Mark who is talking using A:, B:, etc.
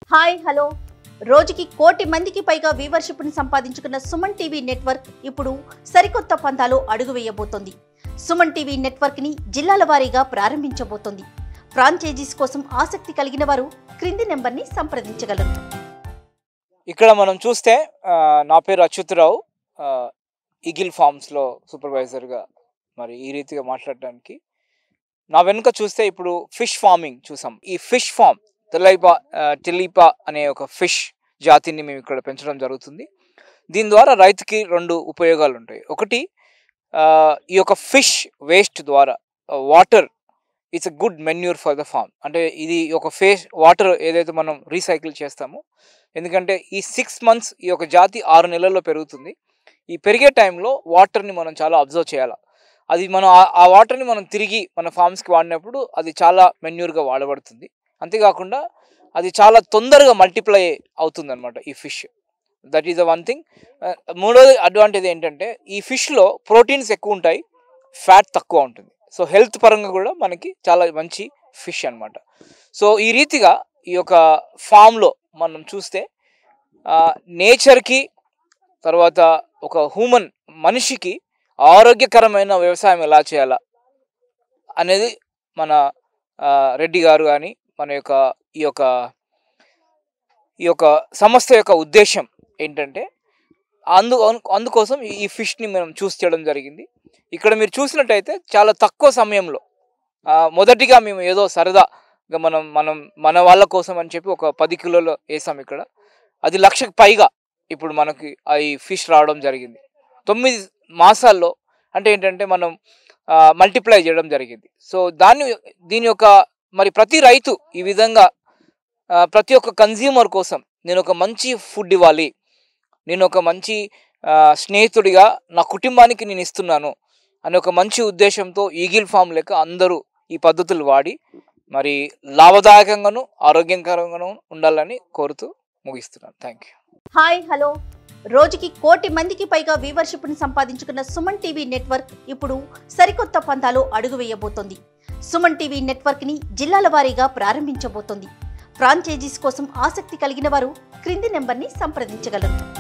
A: hi hello రోజుకి కోటి మందికి పైగా వ్యూవర్షిప్ను సంపాదించుకున్న సుమన్ టీవీ నెట్వర్క్ ఇప్పుడు సరికొత్త పంతాలో అడుగు వేయబోతోంది సుమన్ టీవీ నెట్వర్క్ని జిల్లాల వారీగా ప్రారంభించబోతోంది ఫ్రాంచైజీస్ కోసం ఆసక్తి కలిగిన వారు క్రింది నెంబర్ని సంప్రదించగలరు
B: ఇక్కడ మనం చూస్తే ఆ, నా పేరు అచ్యుతరావు ఆ, ఈగిల్ ఫార్మ్స్లో సూపర్వైజర్గా మరి ఈ రీతిగా మాట్లాడడానికి నా వెనుక చూస్తే ఇప్పుడు ఫిష్ ఫార్మింగ్ చూసాం ఈ ఫిష్ ఫార్మ్ తెలైపా టెలీపా అనే ఒక ఫిష్ జాతిని మేము ఇక్కడ పెంచడం జరుగుతుంది దీని ద్వారా రైతుకి రెండు ఉపయోగాలు ఉంటాయి ఒకటి ఆ, ఈ యొక్క ఫిష్ వేస్ట్ ద్వారా water it's a good manure for the farm అంటే ఇది ఒక ఫేస్ వాటర్ ఏదైతే మనం రీసైకిల్ చేస్తామో ఎందుకంటే ఈ సిక్స్ మంత్స్ ఈ యొక్క జాతి ఆరు నెలల్లో పెరుగుతుంది ఈ పెరిగే టైంలో వాటర్ని మనం చాలా అబ్జర్వ్ చేయాలి అది మనం ఆ- ఆ వాటర్ని మనం తిరిగి మన ఫార్మ్స్కి వాడినప్పుడు అది చాలా మెన్యూర్గా వాడబడుతుంది అంతేకాకుండా అది చాలా తొందరగా మల్టిప్లై అవుతుంది అనమాట ఈ fish that is the one thing మూడోది అడ్వాంటేజ్ ఏంటంటే ఈ ఫిష్లో ప్రోటీన్స్ ఎక్కువ ఉంటాయి ఫ్యాట్ తక్కువ ఉంటుంది సో హెల్త్ పరంగా కూడా మనకి చాలా మంచి ఫిష్ అన్నమాట సో ఈ రీతిగా ఈ యొక్క ఫామ్లో మనం చూస్తే నేచర్కి తర్వాత ఒక హ్యూమన్ మనిషికి ఆరోగ్యకరమైన వ్యవసాయం ఎలా చేయాలా అనేది మన ఆ, రెడ్డి గారు కానీ మన యొక్క ఈ యొక్క ఈ యొక్క సంస్థ యొక్క ఉద్దేశం ఏంటంటే అందు అందుకోసం ఈ ఫిష్ని మనం చూస్ చేయడం జరిగింది ఇక్కడ మీరు చూసినట్టయితే చాలా తక్కువ సమయంలో ఆ, మొదటిగా మేము ఏదో సరదాగా మనం మనం మన వాళ్ళ కోసం అని చెప్పి ఒక పది కిలోలు వేసాం ఇక్కడ అది లక్షకు పైగా ఇప్పుడు మనకి ఆ ఈ ఫిష్ రావడం జరిగింది తొమ్మిది మాసాల్లో అంటే ఏంటంటే మనం మల్టిప్లై చేయడం జరిగింది సో దాన్ని దీని యొక్క మరి ప్రతి రైతు ఈ విధంగా ఆ, ప్రతి ఒక్క కన్జ్యూమర్ కోసం నేను ఒక మంచి ఫుడ్ ఇవ్వాలి నేను ఒక మంచి ఆ, స్నేహితుడిగా నా కుటుంబానికి నేను ఇస్తున్నాను అనే ఒక మంచి ఉద్దేశంతో ఈగిల్ ఫామ్ లెక్క అందరూ ఈ పద్ధతులు వాడి మరి లాభదాయకంగాను ఆరోగ్యకరంగాను ఉండాలని కోరుతూ ముగిస్తున్నాను థ్యాంక్ యూ
A: హాయ్ హలో రోజుకి కోటి మందికి పైగా వ్యూవర్షిప్ను సంపాదించుకున్న సుమన్ టీవీ నెట్వర్క్ ఇప్పుడు సరికొత్త పంతాలో అడుగు వేయబోతోంది సుమన్ టీవీ నెట్వర్క్ని జిల్లాల వారీగా ప్రారంభించబోతోంది ఫ్రాంచైజీస్ కోసం ఆసక్తి కలిగిన వారు క్రింది నెంబర్ని సంప్రదించగలరు